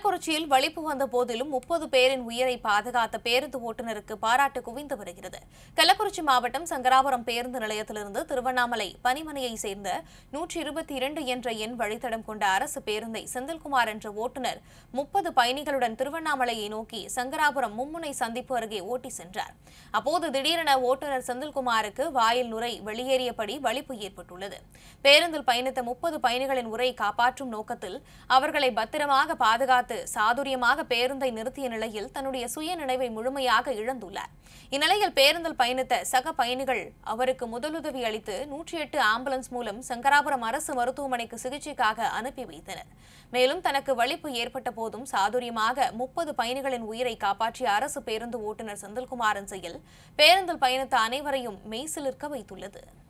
கள்ளக்குறிச்சியில் வலிப்பு வந்த போதிலும் முப்பது பேரின் உயிரை பாதுகாத்த பேருந்து ஓட்டுநருக்கு பாராட்டு குவிந்து வருகிறது கள்ளக்குறிச்சி மாவட்டம் சங்கராபுரம் பேருந்து நிலையத்திலிருந்து திருவண்ணாமலை பனிமனையை சேர்ந்த நூற்றி இருபத்தி இரண்டு என்ற எண் வழித்தடம் கொண்ட அரசு பேருந்தை செந்தில்குமார் என்ற ஓட்டுநர் முப்பது பயணிகளுடன் திருவண்ணாமலையை நோக்கி சங்கராபுரம் மும்முனை சந்திப்பு அருகே ஓட்டி சென்றார் அப்போது திடீரென ஓட்டுநர் செந்தில்குமாருக்கு வாயில் நுரை வெளியேறியபடி வலிப்பு ஏற்பட்டுள்ளது பேருந்தில் பயணித்த முப்பது பயணிகளின் உரை காப்பாற்றும் நோக்கத்தில் அவர்களை பத்திரமாக பாதுகாத்து சாதுரியமாக பேருந்தை நிறுத்திய நிலையில் தன்னுடைய சுய நினைவை முழுமையாக இழந்துள்ளார் இந்நிலையில் பேருந்தில் பயணித்த சக பயணிகள் அவருக்கு முதலுதவி அளித்து நூற்றி எட்டு ஆம்புலன்ஸ் மூலம் சங்கராபுரம் அரசு மருத்துவமனைக்கு சிகிச்சைக்காக அனுப்பி வைத்தனர் மேலும் தனக்கு வலிப்பு ஏற்பட்ட போதும் சாதுரியமாக முப்பது பயணிகளின் உயிரை காப்பாற்றிய அரசு பேருந்து ஓட்டுநர் செந்தில்குமாரின் செயல் பேருந்தில் பயணித்த அனைவரையும் மெய்சிலிர்க்க வைத்துள்ளது